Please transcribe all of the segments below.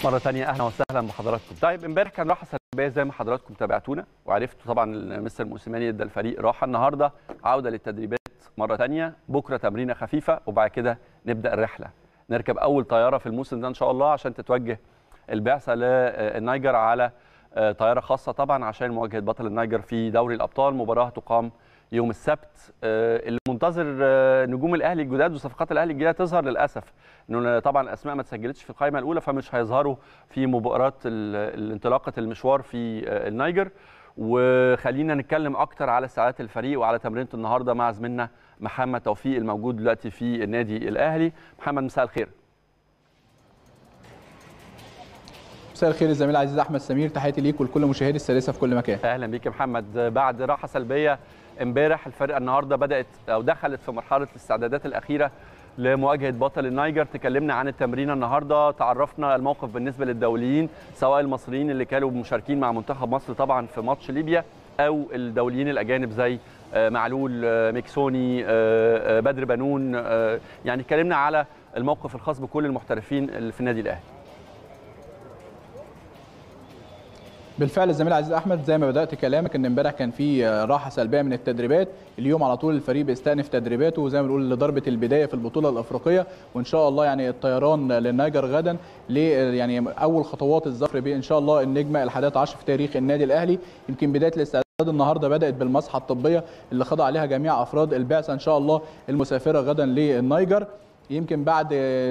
مرة تانية أهلا وسهلا بحضراتكم. طيب امبارح كان راحة سلبية زي ما حضراتكم تابعتونا وعرفتوا طبعا مستر موسيماني ادى الفريق راحة النهاردة عودة للتدريبات مرة تانية بكرة تمرينة خفيفة وبعد كده نبدأ الرحلة. نركب أول طيارة في الموسم ده إن شاء الله عشان تتوجه البعثة للنيجر على طيارة خاصة طبعا عشان مواجهة بطل النيجر في دوري الأبطال مباراة تقام يوم السبت اللي منتظر نجوم الاهلي الجداد وصفقات الاهلي الجديده تظهر للاسف انه طبعا الاسماء ما تسجلتش في القائمه الاولى فمش هيظهروا في مباراه انطلاقه المشوار في النيجر وخلينا نتكلم اكتر على ساعات الفريق وعلى تمرينه النهارده مع زميلنا محمد توفيق الموجود دلوقتي في النادي الاهلي محمد مساء الخير مساء الخير الزميل العزيز احمد سمير تحياتي ليك ولكل مشاهدي السادسه في كل مكان اهلا بيك يا محمد بعد راحه سلبيه امبارح الفرقه النهارده بدات او دخلت في مرحله الاستعدادات الاخيره لمواجهه بطل النيجر تكلمنا عن التمرين النهارده تعرفنا الموقف بالنسبه للدوليين سواء المصريين اللي كانوا مشاركين مع منتخب مصر طبعا في ماتش ليبيا او الدوليين الاجانب زي معلول ميكسوني بدر بنون يعني اتكلمنا على الموقف الخاص بكل المحترفين اللي في النادي الاهلي بالفعل الزميل العزيز احمد زي ما بدات كلامك ان امبارح كان في راحه سلبيه من التدريبات اليوم على طول الفريق بيستأنف تدريباته وزي ما بنقول لضربه البدايه في البطوله الافريقيه وان شاء الله يعني الطيران للنيجر غدا ل يعني اول خطوات الظفر بان شاء الله النجمه الحادية عشر في تاريخ النادي الاهلي يمكن بدايه الاستعداد النهارده بدات بالمسحه الطبيه اللي خضع عليها جميع افراد البعثه ان شاء الله المسافره غدا للنيجر يمكن بعد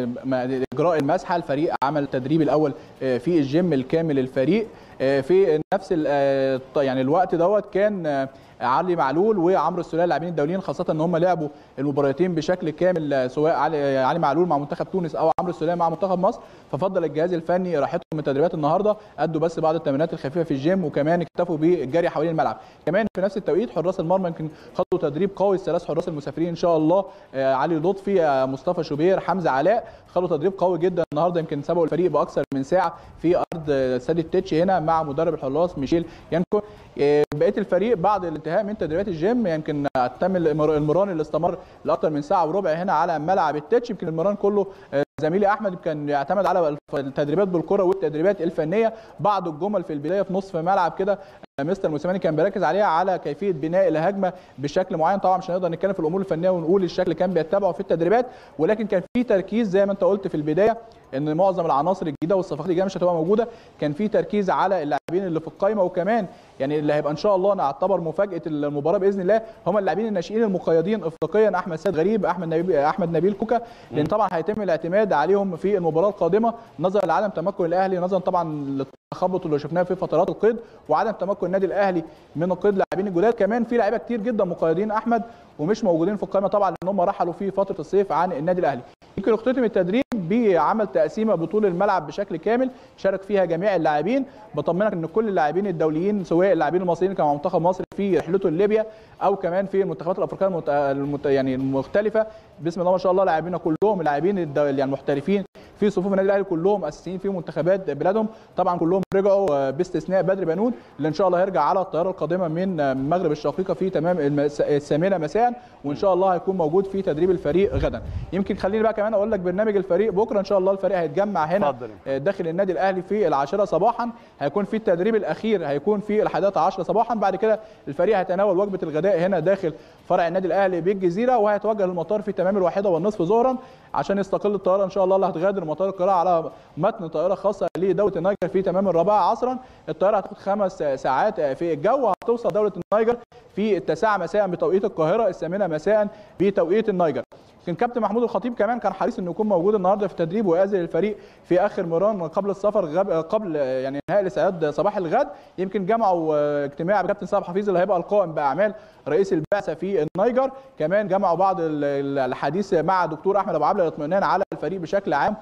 اجراء المسحه الفريق عمل التدريب الاول في الجيم الكامل الفريق في نفس يعني الوقت دوت كان علي معلول وعمرو السوليه اللاعبين الدوليين خاصه ان هم لعبوا المباراتين بشكل كامل سواء علي علي معلول مع منتخب تونس او عمرو السوليه مع منتخب مصر ففضل الجهاز الفني راحتهم من تدريبات النهارده ادوا بس بعض التمرينات الخفيفه في الجيم وكمان اكتفوا بالجري حوالين الملعب كمان في نفس التوقيت حراس المرمى يمكن خدوا تدريب قوي الثلاث حراس المسافرين ان شاء الله علي لطفي مصطفى شوبير حمزه علاء خدوا تدريب قوي جدا النهارده يمكن سبقوا الفريق باكثر من ساعه في ارض استاد التتش هنا مع مدرب الحراس ميشيل يانكو بقيه الفريق بعد الانتهاء من تدريبات الجيم يمكن تم المران اللي استمر لاكثر من ساعه وربع هنا على ملعب التتش يمكن المران كله زميلي احمد كان يعتمد على التدريبات بالكره والتدريبات الفنيه بعض الجمل في البدايه في نصف ملعب كده مستر موسيماني كان بيركز عليها على كيفيه بناء الهجمه بشكل معين طبعا مش هنقدر نتكلم في الامور الفنيه ونقول الشكل اللي كان بيتبعه في التدريبات ولكن كان في تركيز زي ما انت قلت في البدايه ان معظم العناصر الجديده والصفقات الجديده مش هتبقى موجوده كان في تركيز على اللاعبين اللي في القائمه وكمان يعني اللي هيبقى ان شاء الله نعتبر مفاجاه المباراه باذن الله هم اللاعبين الناشئين المقيدين افريقيا احمد سيد غريب احمد نبيل احمد نبيل كوكا لان طبعا هيتم الاعتماد عليهم في المباراه القادمه نظرا لعدم تمكن الاهلي نظرا طبعا للتخبط اللي شفناه في فترات القيد وعدم تمكن النادي الاهلي من القيد لاعبين الجداد كمان في لعيبه كتير جدا مقيدين احمد ومش موجودين في القائمه طبعا لان هم رحلوا في فتره الصيف عن النادي الاهلي يمكن اختتم التدريب بعمل تقسيمه بطول الملعب بشكل كامل شارك فيها جميع اللاعبين بطمنك ان كل اللاعبين الدوليين سواء اللاعبين المصريين اللي كانوا مع منتخب مصر في رحلته لليبيا او كمان في المنتخبات الافريقيه المت... المت... يعني المختلفه بسم الله ما شاء الله لاعبينا كلهم اللاعبين الدو... يعني المحترفين في صفوف النادي الاهلي كلهم اساسيين في منتخبات بلادهم طبعا كلهم رجعوا باستثناء بدر بنون اللي ان شاء الله هيرجع على الطياره القادمه من المغرب الشقيقه في تمام الثامنه مساء وان شاء الله هيكون موجود في تدريب الفريق غدا يمكن خليني بقى كمان اقول لك برنامج الفريق بكره ان شاء الله الفريق هيتجمع هنا فضل. داخل النادي الاهلي في العاشره صباحا هيكون في التدريب الاخير هيكون في الحادية عشرة صباحا بعد كده الفريق هيتناول وجبه الغداء هنا داخل فرع النادي الاهلي بالجزيره وهيتوجه للمطار في تمام الواحده والنصف ظهرا عشان يستقل الطياره ان شاء الله اللي هتغادر مطار القاهره على متن طائره خاصه لدوله النيجر في تمام الرابعه عصرا الطياره هتاخد خمس ساعات في الجو وهتوصل دوله النيجر في التاسعه مساء بتوقيت القاهره الثامنه مساء بتوقيت النيجر يمكن كابتن محمود الخطيب كمان كان حريص انه يكون موجود النهارده في التدريب ويأذن الفريق في اخر مران قبل السفر غب قبل يعني نهائي الاستعداد صباح الغد يمكن جمعوا اجتماع بكابتن صالح حفيظ اللي هيبقى القائم باعمال رئيس البعثه في النيجر كمان جمعوا بعض الحديث مع دكتور احمد ابو عبله للاطمئنان على الفريق بشكل عام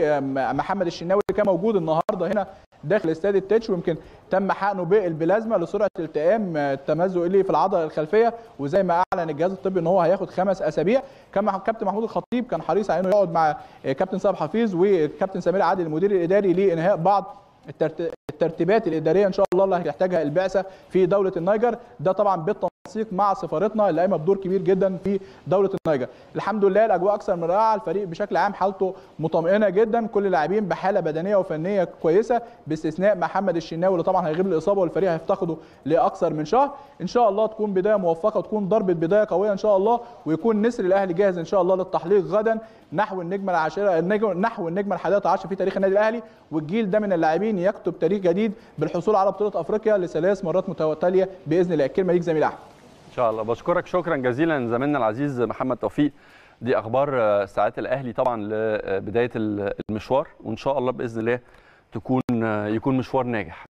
ومحمد الشناوي اللي كان موجود النهارده هنا داخل استاد التتش ويمكن تم حقنه بالبلازما لسرعه التئام التمزق اللي في العضله الخلفيه وزي ما اعلن الجهاز الطبي ان هو هياخد خمس اسابيع كما كابتن محمود الخطيب كان حريص على انه يقعد مع كابتن صالح حفيظ وكابتن سمير عادل المدير الاداري لانهاء بعض الترتيبات الاداريه ان شاء الله اللي هتحتاجها البعثه في دوله النيجر ده طبعا بالتنسيق التنسيق مع سفارتنا اللي قايمه بدور كبير جدا في دوله النيجر الحمد لله الاجواء اكثر من رائعه الفريق بشكل عام حالته مطمئنه جدا كل اللاعبين بحاله بدنيه وفنيه كويسه باستثناء محمد الشناوي اللي طبعا هيغيب الاصابه والفريق هيفتقده لاكثر من شهر ان شاء الله تكون بدايه موفقه وتكون ضربه بدايه قويه ان شاء الله ويكون نسر الاهلي جاهز ان شاء الله للتحليق غدا نحو النجمه العاشره النجم نحو النجمه الحادية عشر في تاريخ النادي الاهلي والجيل ده من اللاعبين يكتب تاريخ جديد بالحصول على بطوله افريقيا لثلاث مرات متتاليه باذن الله الكلمه ليك زميل احمد ان شاء الله بشكرك شكرا جزيلا زميلنا العزيز محمد توفيق دي اخبار ساعات الاهلي طبعا لبدايه المشوار وان شاء الله باذن الله تكون يكون مشوار ناجح